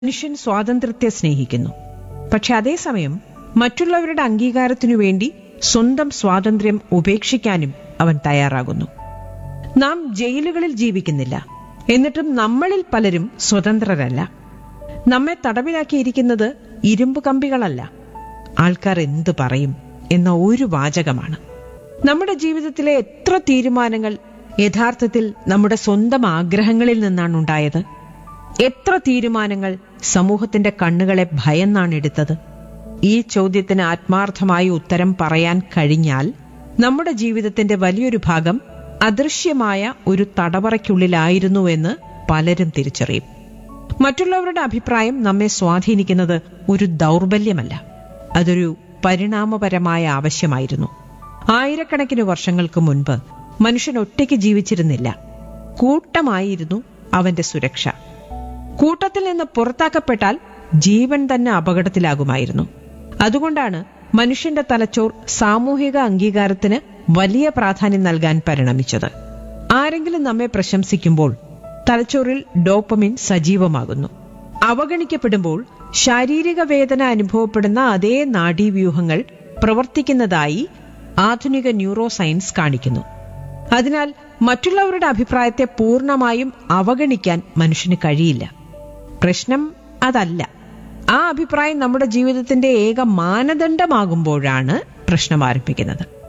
മനുഷ്യൻ സ്വാതന്ത്ര്യത്തെ സ്നേഹിക്കുന്നു പക്ഷെ അതേസമയം മറ്റുള്ളവരുടെ അംഗീകാരത്തിനു വേണ്ടി സ്വന്തം സ്വാതന്ത്ര്യം ഉപേക്ഷിക്കാനും അവൻ തയ്യാറാകുന്നു നാം ജയിലുകളിൽ ജീവിക്കുന്നില്ല എന്നിട്ടും നമ്മളിൽ പലരും സ്വതന്ത്രരല്ല നമ്മെ തടവിലാക്കിയിരിക്കുന്നത് ഇരുമ്പ് കമ്പികളല്ല ആൾക്കാർ എന്തു പറയും എന്ന ഒരു വാചകമാണ് നമ്മുടെ ജീവിതത്തിലെ എത്ര തീരുമാനങ്ങൾ യഥാർത്ഥത്തിൽ നമ്മുടെ സ്വന്തം ആഗ്രഹങ്ങളിൽ നിന്നാണ് ഉണ്ടായത് എത്ര തീരുമാനങ്ങൾ സമൂഹത്തിന്റെ കണ്ണുകളെ ഭയന്നാണ് എടുത്തത് ഈ ചോദ്യത്തിന് ആത്മാർത്ഥമായി ഉത്തരം പറയാൻ കഴിഞ്ഞാൽ നമ്മുടെ ജീവിതത്തിന്റെ വലിയൊരു ഭാഗം അദൃശ്യമായ ഒരു തടവറയ്ക്കുള്ളിലായിരുന്നുവെന്ന് പലരും തിരിച്ചറിയും മറ്റുള്ളവരുടെ അഭിപ്രായം നമ്മെ സ്വാധീനിക്കുന്നത് ഒരു ദൗർബല്യമല്ല അതൊരു പരിണാമപരമായ ആവശ്യമായിരുന്നു ആയിരക്കണക്കിന് വർഷങ്ങൾക്ക് മുൻപ് മനുഷ്യൻ ഒറ്റയ്ക്ക് ജീവിച്ചിരുന്നില്ല കൂട്ടമായിരുന്നു അവന്റെ സുരക്ഷ കൂട്ടത്തിൽ നിന്ന് പുറത്താക്കപ്പെട്ടാൽ ജീവൻ തന്നെ അപകടത്തിലാകുമായിരുന്നു അതുകൊണ്ടാണ് മനുഷ്യന്റെ തലച്ചോർ സാമൂഹിക അംഗീകാരത്തിന് വലിയ പ്രാധാന്യം നൽകാൻ പരിണമിച്ചത് ആരെങ്കിലും നമ്മെ പ്രശംസിക്കുമ്പോൾ തലച്ചോറിൽ ഡോപ്പമിൻ സജീവമാകുന്നു അവഗണിക്കപ്പെടുമ്പോൾ ശാരീരിക വേദന അനുഭവപ്പെടുന്ന അതേ നാഡീവ്യൂഹങ്ങൾ പ്രവർത്തിക്കുന്നതായി ആധുനിക ന്യൂറോ സയൻസ് കാണിക്കുന്നു അതിനാൽ മറ്റുള്ളവരുടെ അഭിപ്രായത്തെ പൂർണ്ണമായും അവഗണിക്കാൻ മനുഷ്യന് കഴിയില്ല പ്രശ്നം അതല്ല ആ അഭിപ്രായം നമ്മുടെ ജീവിതത്തിന്റെ ഏക മാനദണ്ഡമാകുമ്പോഴാണ് പ്രശ്നം ആരംഭിക്കുന്നത്